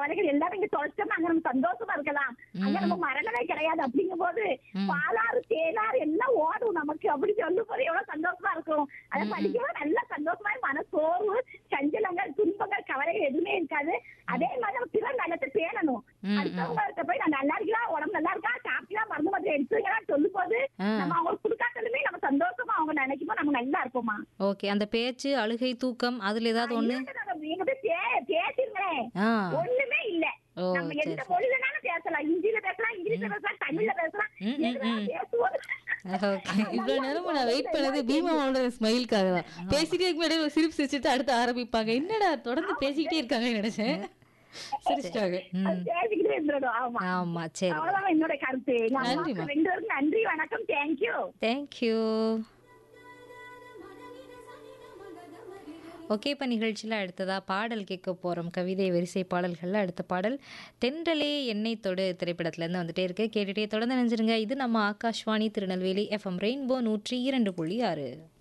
கவலைகள் எல்லாமே இங்க தொலைச்சோம்னா அங்க நம்ம சந்தோஷமா இருக்கலாம் அங்க நம்ம மரணமே கிடையாது அப்படிங்கும் போது பாலாறு தேனாறு எல்லாம் ஓடும் நமக்கு அப்படி சொல்லும் போது எவ்வளவு சந்தோஷமா இருக்கும் அதை படிக்கவும் நல்லா சந்தோஷமா மனசோர்வு சஞ்சலங்கள் துன்பங்கள் கவலைகள் எதுவுமே இருக்காது அதே மாதிரி நம்ம பிற நல்லத்தை பேணணும் அடுத்தவங்க கிட்ட போய் நான் நல்லா இருக்கலாம் உடம்பு நல்லா இருக்கா சாப்பிட்டா மருந்து மாத்திரை எடுத்துக்கலாம் சொல்லும் போது ஆ. நம்ம அவங்களுக்கு கொடுக்காதலுமே நம்ம சந்தோஷமா அவங்க நினைக்கும்போது நம்ம நல்லா இருப்போமா ஓகே அந்த பேச்சு அழுகை தூக்கம் அதுல ஏதாவது ஒண்ணு இல்லைங்க, நாங்க எங்க போய் பே- பேசிருங்களேன் ஆ ஒண்ணுமே இல்ல ஓ, நம்ம சரி, எந்த சரி. மொழியிலனாலும் பேசலாம் ஹிந்தில பேசலாம் இங்கிலீஷ்ல பேசலாம் தமிழ்ல பேசலாம் ம், ம், எதுனாலும் ம். பேசுவோம் ஓகே இவ்வளவு நேரமும் நான் வெயிட் பண்ணது பீமாவோட ஸ்மைலுக்காக தான் பேசிட்டே இருக்க முன்னாடி ஒரு சிரிப்பு சிரிச்சுட்டு அடுத்து ஆரம்பிப்பாங்க என்னடா தொடர்ந்து பேசிக்கிட்டே இருக்காங்கன்னு நினைச்சேன் சிரிச்சிட்டாங்க அது பேசிக்கிட்டே இருந்துடும் ஆமா ஆமா சரி அவ்வளவுதான் என்னோட கருத்து நம்ம நன்றிம்மா. ரெண்டு பேருக்கும் நன்றி வணக்கம் தேங்க்யூ தேங்க்யூ ஓகே இப்போ நிகழ்ச்சியில் அடுத்ததாக பாடல் கேட்க போகிறோம் கவிதை வரிசை பாடல்களில் அடுத்த பாடல் தென்றலே எண்ணெய் தொடு திரைப்படத்துலேருந்து வந்துட்டே இருக்கு கேட்டுகிட்டே தொடர்ந்து நினைஞ்சிருங்க இது நம்ம ஆகாஷ்வாணி திருநெல்வேலி எஃப்எம் ரெயின்போ நூற்றி இரண்டு புள்ளி ஆறு